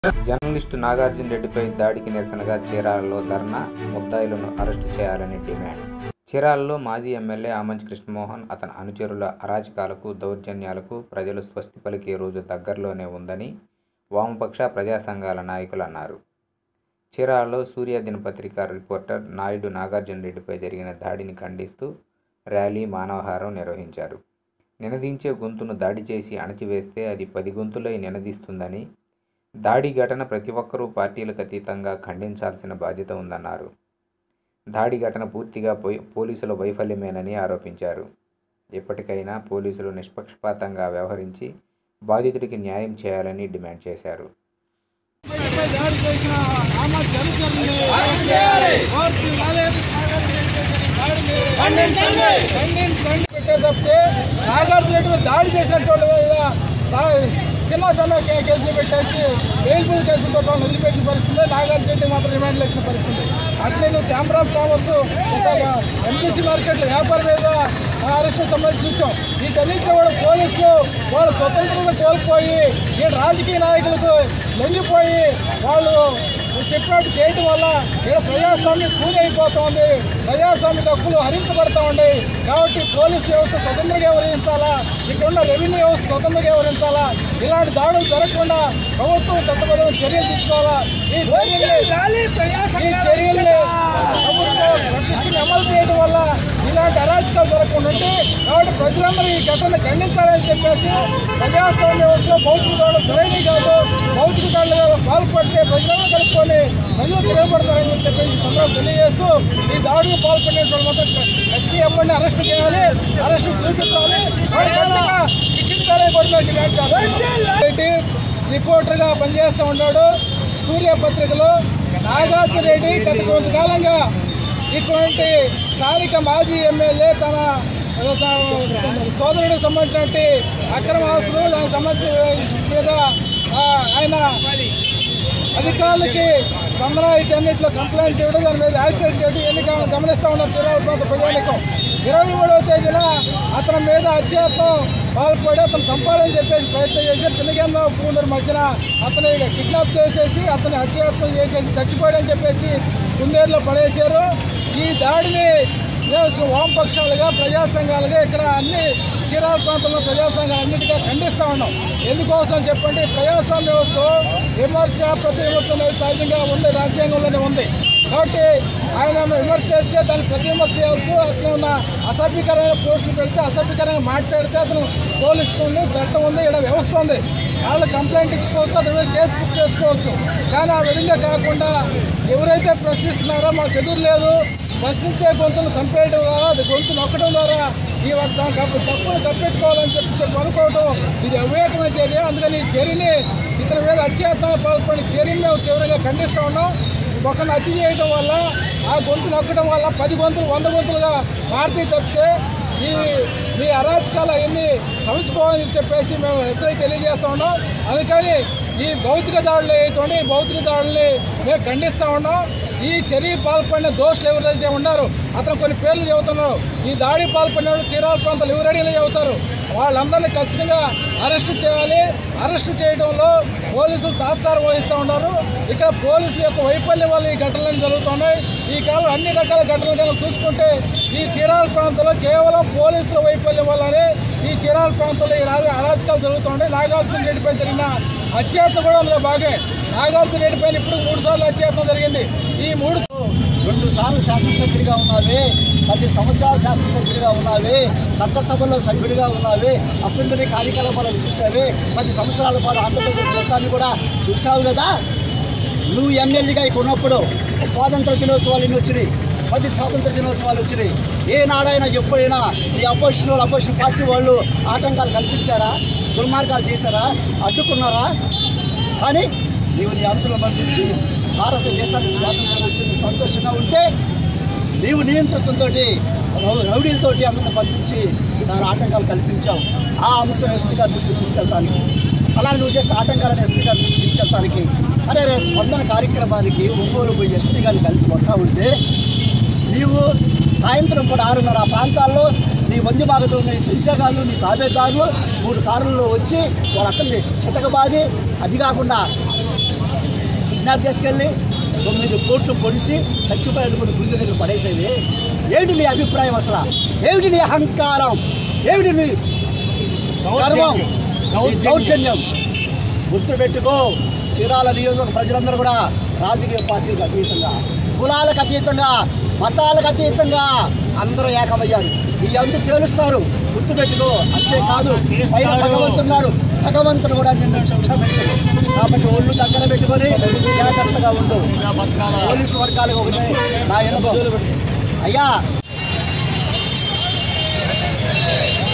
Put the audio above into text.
Journalist Nagarjuna రెడ్డిపై దాడికి నిరసనగా చీరాలలో ధర్నా ముద్దాయిలను అరెస్టు చేయాలని డిమాండ్ చీరాలలో మాజీ ఎమ్మెల్యే ఆమంచి కృష్ణమోహన్ అతని అనుచరుల అరాచకాలకు దౌర్జన్యాలకు ప్రజలు స్వస్తి పలికే రోజు దగ్గరలోనే ఉందని వామపక్ష ప్రజా సంఘాల నాయకులు అన్నారు చీరాలలో సూర్య దినపత్రిక రిపోర్టర్ నాయుడు నాగార్జున రెడ్డిపై జరిగిన దాడిని ఖండిస్తూ ర్యాలీ మానవహారం నిర్వహించారు నినదించే గొంతును దాడి చేసి అణచివేస్తే అది పది గొంతులై నినదిస్తుందని దాడి ఘటన ప్రతి ఒక్కరూ పార్టీలకు అతీతంగా ఖండించాల్సిన బాధ్యత ఉందన్నారు దాడి ఘటన పూర్తిగా పోయి- పోలీసుల వైఫల్యమేనని ఆరోపించారు ఇప్పటికైనా పోలీసులు నిష్పక్షపాతంగా వ్యవహరించి బాధితుడికి న్యాయం చేయాలని డిమాండ్ చేశారు దాడి చేసిన ఆమె చరిత్రని కోర్టు రాలేదు ఖండించండి పెట్టే తప్పితే నాగార్జున రెడ్డి మీద దాడి చేసినటువంటి వాళ్ళ సా- చిన్న సన్న కే- కేసులు పెట్టేసి బెయిల్ఫుల్ కేసులు పెట్టడం వదిలిపెట్టిన పరిస్థితి నాగార్జున రెడ్డి మాత్రం రిమాండ్ వేసిన పరిస్థితి అట్లే chamber of commerce MPC market వ్యాపారం మీద అరెస్ట్ సంబంధించి చూసాం వీటన్నింటిలో కూడా పోలీసులు వాళ్ళ స్వతంత్రత కోల్పోయి ఈ రాజకీయ నాయకులకు లొంగిపోయి వాళ్ళు చెప్పినట్టు చేయడం వల్ల ఇక్కడ ప్రజాస్వామ్యం కూలి అయిపోతోంది ప్రజాస్వామ్య హక్కులు హరించబడతా ఉన్నాయి కాబట్టి పోలీసు వ్యవస్థ స్వతంత్రంగా వ్యవహరించాలా ఇక్కడ ఉన్న రెవెన్యూ వ్యవస్థ స్వతంత్రంగా వ్యవహరించాలా ఇలాంటి దాడులు జరగకుండా ప్రభుత్వం చట్టబద్ధమైన చర్యలు తీసుకోవాలా ఈ చర్యల్ని ఈ చర్యల్ని ప్రభుత్వం ప్రతిష్టని అమలు చేయడం వల్ల ఇలాంటి అరాచకాలు జరగకుండా ఉంటాయి. కాబట్టి ప్రజలందరూ ఈ ఘటన ఖండించాలని చెప్పేసి ప్రజాస్వామ్య వ్యవస్థలో భౌతిక దాడులు సరైనవి కాదు భౌతిక దాడులు పాల్పడితే ప్రజలను కలుపుకొని ప్రజలు తిరగబడతారని చెప్పేసి ఈ సందర్భం తెలియజేస్తూ ఈ దాడులు పాల్పడినటువంటి మొత్తం ఖచ్చితంగా ఎమ్మడిని అరెస్ట్ చేయాలి అరెస్ట్ చూపించాలి వాళ్ళు ఖచ్చితంగా శిక్షించాలని కూడా మేము డిమాండ్ చేస్తాం. రెడ్డి రిపోర్టర్ గా పనిచేస్తూ ఉన్నాడు సూర్య పత్రికలో నాగార్జున రెడ్డి గత కొంతకాలంగా ఇటువంటి స్థానిక మాజీ ఎమ్మెల్యే తన సోదరుడికి సంబంధించినటువంటి అక్రమ ఆస్తులు దానికి సంబంధించిన మీద ఆ, ఆయన అధికారులకి స్పందన వీటన్నిటిలో కంప్లైంట్ ఇవ్వడం దాని మీద యాక్షన్ చేయడం ఎన్ని గమనిస్తూ ఉన్నారు చిరాల ప్రాంత ప్రజానికం ఇరవై మూడవ తేదీన అతని మీద అత్యాత్వం పాల్పడి అతను సంపాదన చెప్పేసి ప్రయత్నం చేసి చిన్నగన్న పూందరు మధ్యన అతని కిడ్నాప్ చేసేసి అతని హత్యాత్వం చేసేసి చచ్చిపోయాడని చెప్పేసి కుందేరులో పడేశారు ఈ దాడిని మేము వామపక్షాలుగా ప్రజా సంఘాలుగా ఇక్కడ అన్ని చీరాల ప్రాంతంలో ప్రజా సంఘాలు అన్నిటిగా ఖండిస్తా ఉన్నాం ఎందుకోసం చెప్పండి ప్రజాస్వామ్య వ్యవస్థ విమర్శ ప్రతి విమర్శ అనేది సహజంగా ఉంది రాజ్యాంగంలోనే ఉంది కాబట్టి ఆయన విమర్శ చేస్తే దాన్ని ప్రతి విమర్శ చేయవచ్చు అట్లా ఉన్న అసభ్యకరమైన పోస్టులు పెడితే అసభ్యకరంగా మాట్లాడితే అతను పోలీసు ఉంది చట్టం ఉంది ఇక్కడ వ్యవస్థ ఉంది వాళ్ళు కంప్లైంట్ ఇచ్చుకోవచ్చు అతని మీద కేసు బుక్ చేసుకోవచ్చు కానీ ఆ విధంగా కాకుండా ఎవరైతే ప్రశ్నిస్తున్నారో మాకు ఎదురు లేదు ప్రశ్నించే గొంతును చంపేయడం ద్వారా అది గొంతు నొక్కడం ద్వారా ఈ వద్ద తప్పును కప్పెట్టుకోవాలని చెప్పి చెప్పి అనుకోవడం ఇది అవివేకమైన చర్య అందుకని ఈ చర్యని ఇతని మీద అత్యాత్మ పాల్పడిన చర్యని మేము తీవ్రంగా ఖండిస్తా ఉన్నాం ఒకరిని హత్య చేయడం వల్ల ఆ గొంతు నొక్కడం వల్ల పది గొంతులు వంద గొంతులుగా మారుతాయి తప్పితే ఈ మీ అరాచకాలు అవన్నీ సమసుకోవాలని చెప్పేసి మేము హెచ్చరిక తెలియజేస్తా ఉన్నాం అందుకని ఈ భౌతిక దాడులు ఏటువంటి ఈ భౌతిక దాడుల్ని మేము ఖండిస్తా ఉన్నాం ఈ చర్య పాల్పడిన దోషులు ఎవరైతే ఉన్నారో అతను కొన్ని పేర్లు చెబుతున్నారు ఈ దాడి పాల్పడిన వాళ్ళు చీరాల ప్రాంతాలు ఎవరడిలో చెబుతారు వాళ్ళందరినీ ఖచ్చితంగా అరెస్ట్ చేయాలి అరెస్ట్ చేయడంలో పోలీసులు తాత్సారం వహిస్తూ ఉన్నారు ఇక్కడ పోలీసుల యొక్క వైఫల్యం వల్ల ఈ ఘటనలు జరుగుతున్నాయి ఈ కాలం అన్ని రకాల ఘటనలు కనుక చూసుకుంటే ఈ చీరాల ప్రాంతంలో కేవలం పోలీసుల వైఫల్యం వల్లనే ఈ చీరాల ప్రాంతంలో ఈ రాజ- అరాచకాలు జరుగుతున్నాయి నాగార్జున రెడ్డిపై జరిగిన అత్యాత్మ కూడా అందులో భాగమే నాగార్జున రెడ్డి పైన ఇప్పుడు మూడు సార్లు అత్యాత్మ జరిగింది ఈ మూడు రెండు సార్లు శాసనసభ్యుడిగా ఉన్నావి పది సంవత్సరాలు శాసనసభ్యుడిగా ఉన్నావి చట్టసభలో సభ్యుడిగా ఉన్నావి అసెంబ్లీ కార్యకలాపాలు చూసావి పది సంవత్సరాల పాటు ఆంధ్రప్రదేశ్ మొత్తాన్ని కూడా చూసావు కదా నువ్వు ఎమ్మెల్యేగా ఇక్కడ ఉన్నప్పుడు స్వాతంత్ర దినోత్సవాలు ఎన్ని వచ్చినాయి పది స్వాతంత్ర దినోత్సవాలు వచ్చినాయి ఏనాడైనా ఎప్పుడైనా ఈ అపోజిషన్ వాళ్ళు అపోజిషన్ పార్టీ వాళ్ళు ఆటంకాలు కల్పించారా దుర్మార్గాలు చేశారా అడ్డుకున్నారా కానీ నీవు నీ అంశాలను పంపించి భారతదేశానికి స్వాతంత్రం వచ్చింది సంతోషంగా ఉంటే నీవు నియంత్రణతో రౌడీలతోటి అందరిని పంపించి చాలా ఆటంకాలు కల్పించావు ఆ అంశం ఎస్పీ గారి దృష్టికి తీసుకెళ్తానికి అలా నువ్వు చేసే ఆటంకాలను ఎస్పీ గారి దృష్టికి తీసుకెళ్తానికి అరే రే స్పందన కార్యక్రమానికి ఒంగోలు పోయి ఎస్పీ గారిని కలిసి వస్తా ఉంటే నీవు సాయంత్రం పూట ఆరున్నర ఆ ప్రాంతాల్లో నీ వంది భాగంలో నీ చెంచగాళ్ళు నీ తాబేదారులు మూడు కారుల్లో వచ్చి వాళ్ళ అక్కడిని చితకబాది అది కాకుండా కిడ్నాప్ చేసుకెళ్ళి తొమ్మిది కోట్లు పొడిసి చచ్చిపోయాడు కూడా గుండె దగ్గర పడేసేది ఏమిటి నీ అభిప్రాయం అసలు ఏమిటి నీ అహంకారం ఏమిటి నీ గర్వం నీ దౌర్జన్యం గుర్తుపెట్టుకో చీరాల నియోజక ప్రజలందరూ కూడా రాజకీయ పార్టీలకు అతీతంగా కులాలకు అతీతంగా మతాలకు అతీతంగా అందరూ ఏకమయ్యారు ఈ అందు తేలుస్తారు గుర్తుపెట్టుకో అంతేకాదు పైన భగవంతున్నాడు భగవంతుడు కూడా నిన్ను క్షమించడు కాబట్టి ఒళ్ళు దగ్గర పెట్టుకొని జాగ్రత్తగా ఉండు పోలీసు వర్గాలకు ఒకటే నా అనుభవం అయ్యా